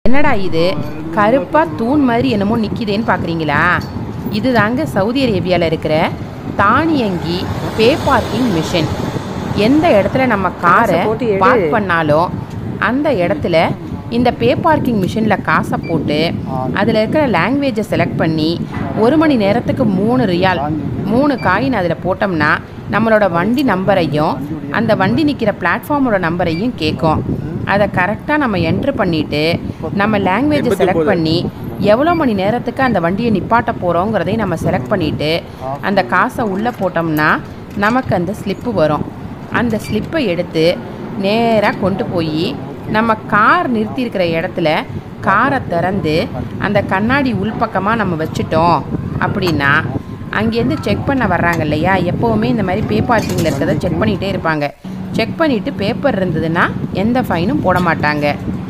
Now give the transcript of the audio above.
என்னடா இது கருப்பாக தூண் மாதிரி என்னமோ நிற்கிதேன்னு பார்க்குறீங்களா இது தாங்க சவுதி அரேபியாவில் இருக்கிற தானியங்கி பே பார்க்கிங் மிஷின் எந்த இடத்துல நம்ம காரை போட்டு எடு. பார்க் பண்ணாலும் அந்த இடத்துல இந்த பே பார்க்கிங் மிஷினில் காசை போட்டு அதில் இருக்கிற லாங்குவேஜை செலக்ட் பண்ணி ஒரு மணி நேரத்துக்கு மூணு ரியால் மூணு காயின் அதில் போட்டோம்னா நம்மளோட வண்டி நம்பரையும் அந்த வண்டி நிற்கிற பிளாட்ஃபார்மோட நம்பரையும் கேட்கும் அதை கரெக்டாக நம்ம என்ட்ரு பண்ணிவிட்டு நம்ம லாங்குவேஜை செலக்ட் பண்ணி எவ்வளோ மணி நேரத்துக்கு அந்த வண்டியை நிப்பாட்ட போகிறோங்கிறதையும் நம்ம செலக்ட் பண்ணிவிட்டு அந்த காசை உள்ளே போட்டோம்னா நமக்கு அந்த ஸ்லிப்பு வரும் அந்த ஸ்லிப்பை எடுத்து நேராக கொண்டு போய் நம்ம கார் நிறுத்தியிருக்கிற இடத்துல காரை திறந்து அந்த கண்ணாடி உள்பக்கமாக நம்ம வச்சுட்டோம் அப்படின்னா அங்கேருந்து செக் பண்ண வர்றாங்க இல்லையா எப்போவுமே இந்த மாதிரி பே பார்க்கிங்கில் இருக்கிறத செக் பண்ணிகிட்டே இருப்பாங்க செக் பண்ணிவிட்டு பேப்பர் இருந்ததுன்னா எந்த ஃபைனும் போட மாட்டாங்க